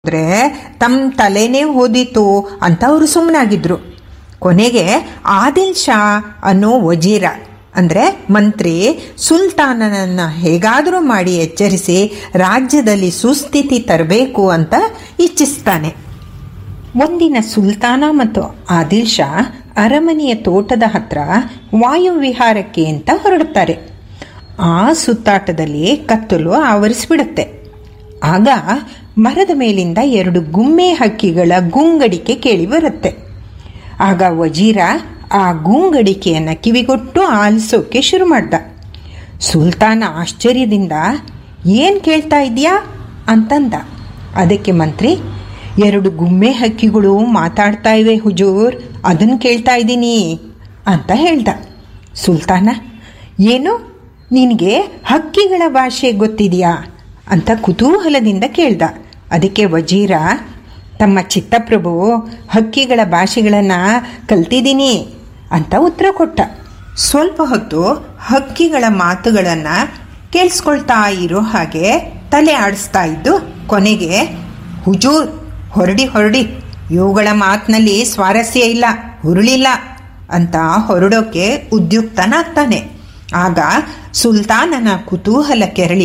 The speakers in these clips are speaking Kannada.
ಅಂದ್ರೆ ತಮ್ಮ ತಲೆನೇ ಹೋದಿತ್ತು ಅಂತ ಅವರು ಸುಮ್ಮನಾಗಿದ್ರು ಕೊನೆಗೆ ಆದಿಲ್ ಶಾ ಅನ್ನೋ ವಜೀರ ಅಂದ್ರೆ ಮಂತ್ರಿ ಸುಲ್ತಾನನನ್ನ ಹೇಗಾದರೂ ಮಾಡಿ ಎಚ್ಚರಿಸಿ ರಾಜ್ಯದಲ್ಲಿ ಸುಸ್ಥಿತಿ ತರಬೇಕು ಅಂತ ಇಚ್ಛಿಸ್ತಾನೆ ಒಂದಿನ ಸುಲ್ತಾನ ಮತ್ತು ಆದಿಲ್ ಶಾ ಅರಮನೆಯ ತೋಟದ ಹತ್ರ ವಾಯುವಿಹಾರಕ್ಕೆ ಅಂತ ಹೊರಡುತ್ತಾರೆ ಆ ಸುತ್ತಾಟದಲ್ಲಿ ಕತ್ತಲು ಆವರಿಸಿಬಿಡುತ್ತೆ ಆಗ ಮರದ ಮೇಲಿಂದ ಎರಡು ಗುಮ್ಮೆ ಹಕ್ಕಿಗಳ ಗುಂಗಡಿಕೆ ಕೇಳಿ ಬರುತ್ತೆ ಆಗ ವಜೀರ ಆ ಗುಂಗಡಿಕೆಯನ್ನು ಕಿವಿಗೊಟ್ಟು ಆಲಿಸೋಕೆ ಶುರು ಮಾಡ್ದ ಸುಲ್ತಾನ ಆಶ್ಚರ್ಯದಿಂದ ಏನು ಕೇಳ್ತಾ ಇದೆಯಾ ಅಂತಂದ ಅದಕ್ಕೆ ಮಂತ್ರಿ ಎರಡು ಗುಮ್ಮೆ ಹಕ್ಕಿಗಳು ಮಾತಾಡ್ತಾ ಇವೆ ಹುಜೂರ್ ಅದನ್ನು ಕೇಳ್ತಾ ಇದ್ದೀನಿ ಅಂತ ಹೇಳ್ದ ಸುಲ್ತಾನ ಏನು ನಿನಗೆ ಹಕ್ಕಿಗಳ ಭಾಷೆ ಗೊತ್ತಿದೆಯಾ ಅಂತ ಕುತೂಹಲದಿಂದ ಕೇಳ್ದ ಅದಕ್ಕೆ ವಜೀರ ತಮ್ಮ ಚಿತ್ತಪ್ರಭು ಹಕ್ಕಿಗಳ ಭಾಷೆಗಳನ್ನು ಕಲ್ತಿದ್ದೀನಿ ಅಂತ ಉತ್ತರ ಕೊಟ್ಟ ಸ್ವಲ್ಪ ಹೊತ್ತು ಹಕ್ಕಿಗಳ ಮಾತುಗಳನ್ನು ಕೇಳಿಸ್ಕೊಳ್ತಾ ಇರೋ ಹಾಗೆ ತಲೆ ಆಡಿಸ್ತಾ ಇದ್ದು ಕೊನೆಗೆ ಹುಜೂರ್ ಹೊರಡಿ ಹೊರಡಿ ಇವುಗಳ ಮಾತಿನಲ್ಲಿ ಸ್ವಾರಸ್ಯ ಇಲ್ಲ ಹುರುಳಿಲ್ಲ ಅಂತ ಹೊರಡೋಕೆ ಉದ್ಯುಕ್ತನಾಗ್ತಾನೆ ಆಗ ಸುಲ್ತಾನನ ಕುತೂಹಲ ಕೆರಳಿ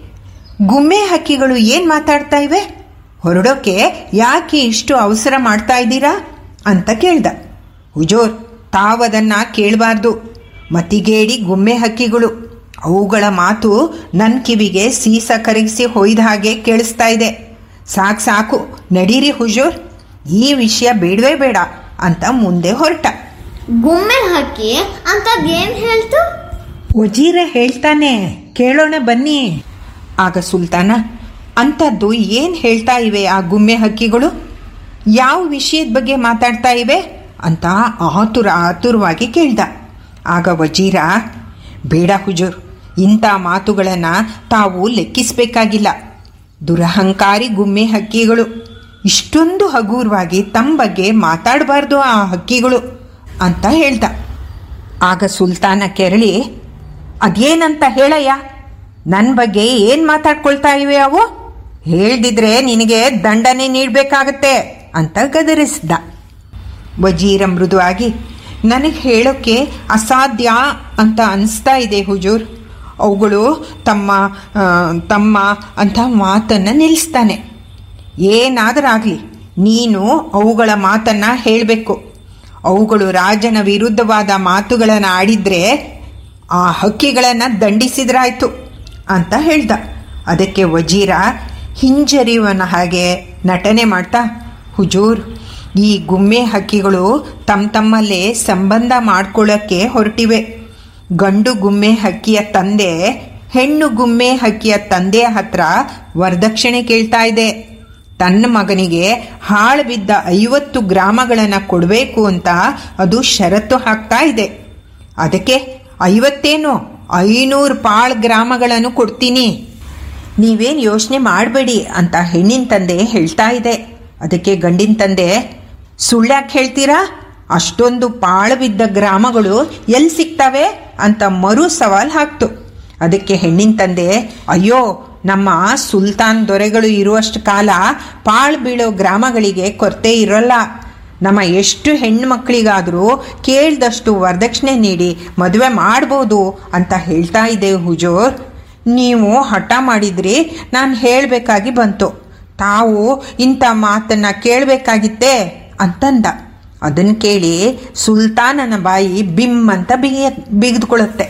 ಗುಮ್ಮೆ ಹಕ್ಕಿಗಳು ಏನು ಮಾತಾಡ್ತಾ ಇವೆ ಹೊರಡೋಕೆ ಯಾಕೆ ಇಷ್ಟು ಅವಸರ ಮಾಡ್ತಾ ಇದ್ದೀರಾ ಅಂತ ಕೇಳ್ದ ಹುಜೂರ್ ತಾವದನ್ನ ಕೇಳಬಾರ್ದು ಮತಿಗೇಡಿ ಗುಮ್ಮೆ ಹಕ್ಕಿಗಳು ಅವುಗಳ ಮಾತು ನನ್ನ ಕಿವಿಗೆ ಸೀಸ ಕರಗಿಸಿ ಹೊಯ್ದ ಹಾಗೆ ಕೇಳಿಸ್ತಾ ಇದೆ ಸಾಕು ಸಾಕು ನಡೀರಿ ಹುಜೂರ್ ಈ ವಿಷಯ ಬೇಡವೇ ಬೇಡ ಅಂತ ಮುಂದೆ ಹೊರಟ ಗುಮ್ಮೆ ಹಕ್ಕಿ ಅಂತದೇನ್ ಹೇಳ್ತು ವಜೀರ ಹೇಳ್ತಾನೆ ಕೇಳೋಣ ಬನ್ನಿ ಆಗ ಸುಲ್ತಾನ ಅಂಥದ್ದು ಏನು ಹೇಳ್ತಾ ಇವೆ ಆ ಗುಮ್ಮೆ ಹಕ್ಕಿಗಳು ಯಾವ ವಿಷಯದ ಬಗ್ಗೆ ಮಾತಾಡ್ತಾ ಇವೆ ಅಂತ ಆತುರ ಆತುರವಾಗಿ ಕೇಳ್ದ ಆಗ ವಜೀರ ಬೇಡ ಹುಜೂರ್ ಇಂಥ ಮಾತುಗಳನ್ನು ತಾವು ಲೆಕ್ಕಿಸಬೇಕಾಗಿಲ್ಲ ದುರಹಂಕಾರಿ ಗುಮ್ಮೆ ಹಕ್ಕಿಗಳು ಇಷ್ಟೊಂದು ಹಗೂರವಾಗಿ ತಮ್ಮ ಬಗ್ಗೆ ಮಾತಾಡಬಾರ್ದು ಆ ಹಕ್ಕಿಗಳು ಅಂತ ಹೇಳ್ದ ಆಗ ಸುಲ್ತಾನ ಕೆರಳಿ ಅದೇನಂತ ಹೇಳಯ್ಯ ನನ್ನ ಬಗ್ಗೆ ಏನು ಮಾತಾಡ್ಕೊಳ್ತಾ ಇವೆ ಅವು ಹೇಳ್ದಿದ್ರೆ ನಿನಗೆ ದಂಡನೆ ನೀಡಬೇಕಾಗತ್ತೆ ಅಂತ ಗದರಿಸ್ದ ವಜೀರ ಮೃದುವಾಗಿ ನನಗೆ ಹೇಳೋಕ್ಕೆ ಅಸಾಧ್ಯ ಅಂತ ಅನಿಸ್ತಾ ಇದೆ ಹುಜೂರ್ ಅವುಗಳು ತಮ್ಮ ಆ, ತಮ್ಮ ಅಂತ ಮಾತನ್ನು ನಿಲ್ಲಿಸ್ತಾನೆ ಏನಾದರಾಗಲಿ ನೀನು ಅವುಗಳ ಮಾತನ್ನು ಹೇಳಬೇಕು ಅವುಗಳು ರಾಜನ ವಿರುದ್ಧವಾದ ಮಾತುಗಳನ್ನು ಆಡಿದ್ರೆ ಆ ಹಕ್ಕಿಗಳನ್ನು ದಂಡಿಸಿದ್ರಾಯ್ತು ಅಂತ ಹೇಳ್ದ ಅದಕ್ಕೆ ವಜೀರ ಹಿಂಜರಿಯುವನ ಹಾಗೆ ನಟನೆ ಮಾಡ್ತಾ ಹುಜೂರ್ ಈ ಗುಮ್ಮೆ ಹಕ್ಕಿಗಳು ತಮ್ಮ ತಮ್ಮಲ್ಲೇ ಸಂಬಂಧ ಮಾಡ್ಕೊಳ್ಳೋಕ್ಕೆ ಹೊರಟಿವೆ ಗಂಡು ಗುಮ್ಮೆ ಹಕ್ಕಿಯ ತಂದೆ ಹೆಣ್ಣು ಗುಮ್ಮೆ ಹಕ್ಕಿಯ ತಂದೆಯ ಹತ್ರ ವರದಕ್ಷಿಣೆ ಕೇಳ್ತಾ ಇದೆ ತನ್ನ ಮಗನಿಗೆ ಹಾಳು ಬಿದ್ದ ಐವತ್ತು ಗ್ರಾಮಗಳನ್ನು ಕೊಡಬೇಕು ಅಂತ ಅದು ಷರತ್ತು ಹಾಕ್ತಾ ಇದೆ ಅದಕ್ಕೆ ಐವತ್ತೇನು ಐನೂರು ಪಾಳ್ ಗ್ರಾಮಗಳನ್ನು ಕೊಡ್ತೀನಿ ನೀವೇನು ಯೋಚನೆ ಮಾಡಬೇಡಿ ಅಂತ ಹೆಣ್ಣಿನ ತಂದೆ ಹೇಳ್ತಾ ಇದೆ ಅದಕ್ಕೆ ಗಂಡಿನ ತಂದೆ ಸುಳ್ಳ್ಯಾಕೆ ಹೇಳ್ತೀರಾ ಅಷ್ಟೊಂದು ಪಾಳು ಬಿದ್ದ ಗ್ರಾಮಗಳು ಎಲ್ಲಿ ಸಿಗ್ತವೆ ಅಂತ ಮರು ಸವಾಲ್ ಹಾಕ್ತು ಅದಕ್ಕೆ ಹೆಣ್ಣಿನ ತಂದೆ ಅಯ್ಯೋ ನಮ್ಮ ಸುಲ್ತಾನ್ ದೊರೆಗಳು ಇರುವಷ್ಟು ಕಾಲ ಪಾಳು ಬೀಳೋ ಗ್ರಾಮಗಳಿಗೆ ಕೊರತೆ ಇರೋಲ್ಲ ನಮ್ಮ ಎಷ್ಟು ಹೆಣ್ಣು ಮಕ್ಕಳಿಗಾದರೂ ಕೇಳ್ದಷ್ಟು ವರದಕ್ಷಿಣೆ ನೀಡಿ ಮದುವೆ ಮಾಡ್ಬೋದು ಅಂತ ಹೇಳ್ತಾ ಇದೆ ಹುಜೂರ್ ನೀವು ಹಠ ಮಾಡಿದ್ರಿ ನಾನು ಹೇಳಬೇಕಾಗಿ ಬಂತು ತಾವು ಇಂಥ ಮಾತನ್ನು ಕೇಳಬೇಕಾಗಿತ್ತೇ ಅಂತಂದ ಅದನ್ನು ಕೇಳಿ ಸುಲ್ತಾನನ ಬಾಯಿ ಬಿಮ್ ಅಂತ ಬಿಗಿ ಬಿಗಿದುಕೊಳ್ಳುತ್ತೆ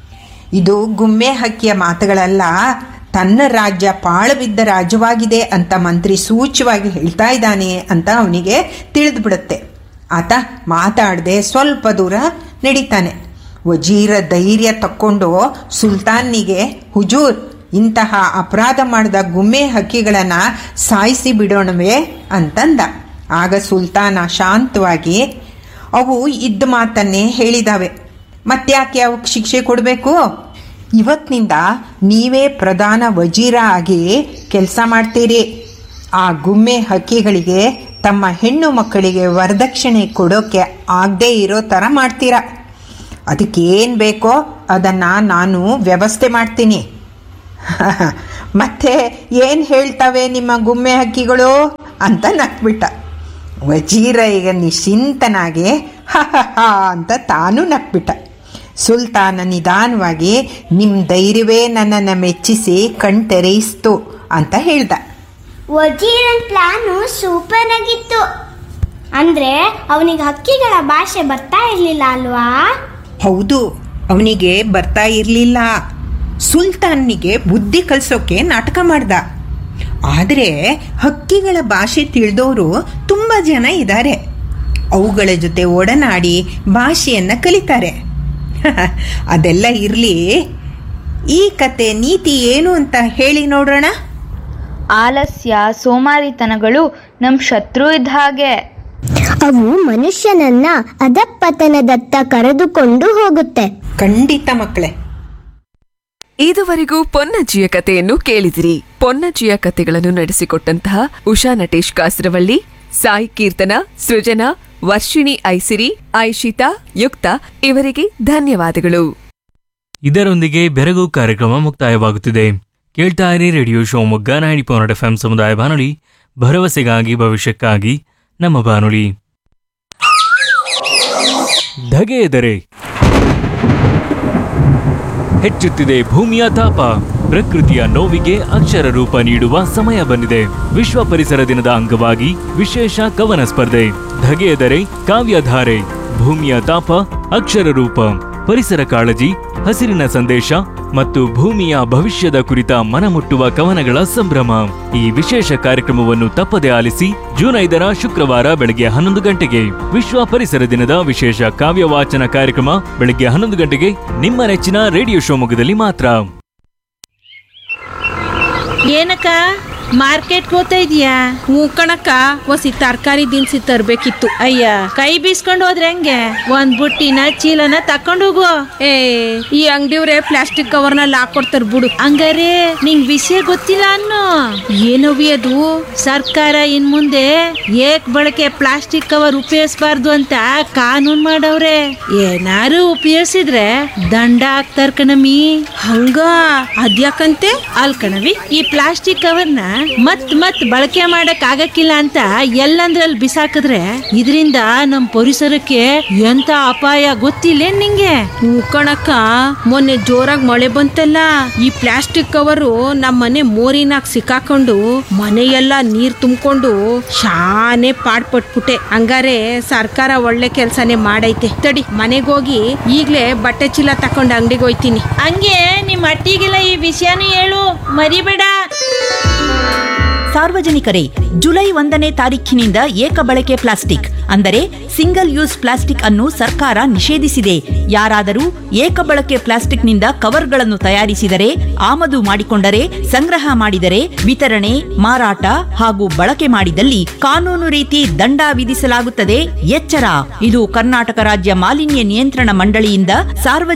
ಇದು ಗುಮ್ಮೆ ಹಕ್ಕಿಯ ಮಾತುಗಳಲ್ಲ ತನ್ನ ರಾಜ್ಯ ಪಾಳು ಬಿದ್ದ ರಾಜ್ಯವಾಗಿದೆ ಅಂತ ಮಂತ್ರಿ ಸೂಚ್ಯವಾಗಿ ಹೇಳ್ತಾ ಇದ್ದಾನೆ ಅಂತ ಅವನಿಗೆ ತಿಳಿದು ಬಿಡುತ್ತೆ ಆತ ಮಾತಾಡದೆ ಸ್ವಲ್ಪ ದೂರ ನಡೀತಾನೆ ವಜೀರ ಧೈರ್ಯ ತಕ್ಕೊಂಡು ಸುಲ್ತಾನಿಗೆ ಹುಜೂರ್ ಇಂತಹ ಅಪರಾಧ ಮಾಡಿದ ಗುಮ್ಮೆ ಹಕ್ಕಿಗಳನ್ನು ಸಾಯಿಸಿ ಬಿಡೋಣವೇ ಅಂತಂದ ಆಗ ಸುಲ್ತಾನ ಶಾಂತವಾಗಿ ಅವು ಇದ್ದ ಮಾತನ್ನೇ ಹೇಳಿದಾವೆ ಮತ್ತ್ಯಾಕೆ ಅವಕ್ಕೆ ಶಿಕ್ಷೆ ಕೊಡಬೇಕು ಇವತ್ತಿನಿಂದ ನೀವೇ ಪ್ರಧಾನ ವಜೀರ ಆಗಿ ಕೆಲಸ ಮಾಡ್ತೀರಿ ಆ ಗುಮ್ಮೆ ಹಕ್ಕಿಗಳಿಗೆ ತಮ್ಮ ಹೆಣ್ಣು ಮಕ್ಕಳಿಗೆ ವರದಕ್ಷಿಣೆ ಕೊಡೋಕೆ ಆಗದೇ ಇರೋ ಥರ ಮಾಡ್ತೀರಾ ಅದಕ್ಕೇನು ಬೇಕೋ ಅದನ್ನು ನಾನು ವ್ಯವಸ್ಥೆ ಮಾಡ್ತೀನಿ ಮತ್ತೆ ಏನು ಹೇಳ್ತವೆ ನಿಮ್ಮ ಗುಮ್ಮೆ ಹಕ್ಕಿಗಳು ಅಂತ ನಕ್ಬಿಟ್ಟ ವಜೀರ ಈಗ ನಿಶ್ಚಿಂತನಾಗಿ ಹ ಹ ಹ ಅಂತ ತಾನು ನಕ್ಬಿಟ್ಟ ಸುಲ್ತಾನ ನಿಧಾನವಾಗಿ ನಿಮ್ಮ ಧೈರ್ಯವೇ ನನ್ನನ್ನು ಮೆಚ್ಚಿಸಿ ಕಣ್ತೆರೆಯಿಸ್ತು ಅಂತ ಹೇಳ್ದ ವಜೀರನ್ ಪ್ಲಾನು ಸೂಪರ್ ಆಗಿತ್ತು ಅಂದ್ರೆ ಅವನಿಗೆ ಹಕ್ಕಿಗಳ ಭಾಷೆ ಬರ್ತಾ ಇರ್ಲಿಲ್ಲ ಅಲ್ವಾ ಹೌದು ಅವನಿಗೆ ಬರ್ತಾ ಇರಲಿಲ್ಲ ಸುಲ್ತಾನ್ನಿಗೆ ಬುದ್ಧಿ ಕಲಿಸೋಕೆ ನಾಟಕ ಮಾಡ್ದ ಆದರೆ ಹಕ್ಕಿಗಳ ಭಾಷೆ ತಿಳಿದವರು ತುಂಬ ಜನ ಇದ್ದಾರೆ ಅವುಗಳ ಜೊತೆ ಒಡನಾಡಿ ಭಾಷೆಯನ್ನು ಕಲಿತಾರೆ ಅದೆಲ್ಲ ಇರಲಿ ಈ ಕತೆ ನೀತಿ ಏನು ಅಂತ ಹೇಳಿ ನೋಡೋಣ ಆಲಸ್ಯ ಸೋಮಾರಿತನಗಳು ನಮ್ಮ ಶತ್ರು ಇದ್ದ ಹಾಗೆ ಅವು ಮನುಷ್ಯನನ್ನ ಅಧಪತನದತ್ತ ಕರೆದುಕೊಂಡು ಹೋಗುತ್ತೆ ಖಂಡಿತ ಮಕ್ಕಳೇ ಇದುವರೆಗೂ ಪೊನ್ನಜ್ಜಿಯ ಕಥೆಯನ್ನು ಕೇಳಿದಿರಿ ಪೊನ್ನಜ್ಜಿಯ ಕಥೆಗಳನ್ನು ನಡೆಸಿಕೊಟ್ಟಂತಹ ಉಷಾ ನಟೇಶ್ ಕಾಸರವಳ್ಳಿ ಸಾಯಿ ಕೀರ್ತನ ಸೃಜನಾ ವರ್ಷಿಣಿ ಐಸಿರಿ ಐಶಿತಾ ಯುಕ್ತ ಇವರಿಗೆ ಧನ್ಯವಾದಗಳು ಇದರೊಂದಿಗೆ ಬೆರಗು ಕಾರ್ಯಕ್ರಮ ಮುಕ್ತಾಯವಾಗುತ್ತಿದೆ ಕೇಳ್ತಾ ಇರಿ radio Shivamogga ninety point F ಸಮುದಾಯ ಬಾನುಲಿ ಭರವಸೆಗಾಗಿ ಭವಿಷ್ಯಕ್ಕಾಗಿ ನಮ್ಮ ಬಾನುಲಿ ಧಗೆ ಎದರೆ ಹೆಚ್ಚುತ್ತಿದೆ ಭೂಮಿಯ ತಾಪ ಪ್ರಕೃತಿಯ ನೋವಿಗೆ ಅಕ್ಷರ ರೂಪ ನೀಡುವ ಸಮಯ ಬಂದಿದೆ ವಿಶ್ವ ಪರಿಸರ ದಿನದ ಅಂಗವಾಗಿ ವಿಶೇಷ ಕವನ ಸ್ಪರ್ಧೆ ಧಗೆ ಎದರೆ ಕಾವ್ಯಧಾರೆ ಭೂಮಿಯ ತಾಪ ಅಕ್ಷರ ರೂಪ ಪರಿಸರ ಕಾಳಜಿ ಹಸಿರಿನ ಸಂದೇಶ ಮತ್ತು ಭೂಮಿಯ ಭವಿಷ್ಯದ ಕುರಿತ ಮನಮುಟ್ಟುವ ಕವನಗಳ ಸಂಭ್ರಮ ಈ ವಿಶೇಷ ಕಾರ್ಯಕ್ರಮವನ್ನು ತಪ್ಪದೆ ಆಲಿಸಿ ಜೂನ್ ಐದರ ಶುಕ್ರವಾರ ಬೆಳಗ್ಗೆ ಹನ್ನೊಂದು ಗಂಟೆಗೆ ವಿಶ್ವ ಪರಿಸರ ದಿನದ ವಿಶೇಷ ಕಾವ್ಯ ವಾಚನ ಕಾರ್ಯಕ್ರಮ ಬೆಳಗ್ಗೆ ಹನ್ನೊಂದು ಗಂಟೆಗೆ ನಿಮ್ಮ ನೆಚ್ಚಿನ ರೇಡಿಯೋ ಶಿವಮೊಗ್ಗದಲ್ಲಿ ಮಾತ್ರ ಏನಕ್ಕ ಮಾರ್ಕೆಟ್ಗೆ ಹೋಗ್ತಾ ಇದೀಯಾ ಹ್ಞೂ ಕಣಕ್ಕ ಒಸಿ ತರಕಾರಿ ದಿನಸಿ ತರ್ಬೇಕಿತ್ತು ಅಯ್ಯ ಕೈ ಬೀಸ್ಕೊಂಡು ಹೋದ್ರೆ ಹೆಂಗೆ ಒಂದ್ ಬುಟ್ಟಿನ ಚೀಲನ ತಕೊಂಡು ಹೋಗು ಏ ಈ ಅಂಗಡಿಯವ್ರೆ ಪ್ಲಾಸ್ಟಿಕ್ ಕವರ್ನಲ್ಲಿ ಹಾಕೊಡ್ತಾರ ಬಿಡು ಹಂಗಾರೆ ನಿಂಗ್ ವಿಷಯ ಗೊತ್ತಿಲ್ಲ ಅನ್ನೋ ಏನವಿ ಅದು ಸರ್ಕಾರ ಇನ್ ಮುಂದೆ ಏಕ್ ಬಳಕೆ ಪ್ಲಾಸ್ಟಿಕ್ ಕವರ್ ಉಪಯೋಗಿಸಬಾರ್ದು ಅಂತ ಕಾನೂನ್ ಮಾಡವ್ರೆ ಏನಾರು ಉಪಯೋಗಿಸಿದ್ರೆ ದಂಡ ಹಾಕ್ತಾರ ಕಣಮಿ ಹಂಗ ಅದ್ಯಾಕಂತೆ ಅಲ್ ಕಣವಿ ಈ ಪ್ಲಾಸ್ಟಿಕ್ ಕವರ್ನ ಮತ್ ಮತ್ ಬಳಕೆ ಮಾಡಕ್ ಆಗಕ್ಕಿಲ್ಲ ಅಂತ ಎಲ್ಲಂದ್ರಲ್ಲಿ ಬಿಸಾಕಿದ್ರೆ ಇದರಿಂದ ನಮ್ ಪರಿಸರಕ್ಕೆ ಎಂತ ಅಪಾಯ ಗೊತ್ತಿಲ್ಲ ನಿಂಗೆ ಕಣಕ್ಕ ಮೊನ್ನೆ ಜೋರಾಗಿ ಮಳೆ ಬಂತಲ್ಲ ಈ ಪ್ಲಾಸ್ಟಿಕ್ ಕವರು ನಮ್ ಮನೆ ಮೋರಿನಾಗ ಸಿಕ್ಕಾಕೊಂಡು ಮನೆಯೆಲ್ಲ ನೀರ್ ತುಂಬಿಕೊಂಡು ಶಾನೆ ಪಾಡ್ಪಟ್ಬಿಟ್ಟೆ ಹಂಗಾರೆ ಸರ್ಕಾರ ಒಳ್ಳೆ ಕೆಲ್ಸನೇ ಮಾಡೈತೆ ತಡಿ ಮನೆಗೋಗಿ ಈಗ್ಲೇ ಬಟ್ಟೆ ಚೀಲ ತಕೊಂಡು ಅಂಗಡಿಗೆ ಹೋಯ್ತೀನಿ ಹಂಗೆ ನಿಮ್ ಅಟ್ಟಿಗೆಲ್ಲ ಈ ವಿಷಯನೂ ಹೇಳು ಮರಿಬೇಡ ಸಾರ್ವಜನಿಕರೇ ಜುಲೈ ಒಂದನೇ ತಾರೀಖಿನಿಂದ ಏಕ ಬಳಕೆ ಪ್ಲಾಸ್ಟಿಕ್ ಅಂದರೆ ಸಿಂಗಲ್ ಯೂಸ್ ಪ್ಲಾಸ್ಟಿಕ್ ಅನ್ನು ಸರ್ಕಾರ ನಿಷೇಧಿಸಿದೆ ಯಾರಾದರೂ ಏಕ ಬಳಕೆ ಪ್ಲಾಸ್ಟಿಕ್ನಿಂದ ಕವರ್ಗಳನ್ನು ತಯಾರಿಸಿದರೆ ಆಮದು ಮಾಡಿಕೊಂಡರೆ ಸಂಗ್ರಹ ಮಾಡಿದರೆ ವಿತರಣೆ ಮಾರಾಟ ಹಾಗೂ ಬಳಕೆ ಮಾಡಿದಲ್ಲಿ ಕಾನೂನು ರೀತಿ ದಂಡ ವಿಧಿಸಲಾಗುತ್ತದೆ ಎಚ್ಚರ ಇದು ಕರ್ನಾಟಕ ರಾಜ್ಯ ಮಾಲಿನ್ಯ ನಿಯಂತ್ರಣ ಮಂಡಳಿಯಿಂದ ಸಾರ್ವಜನಿಕ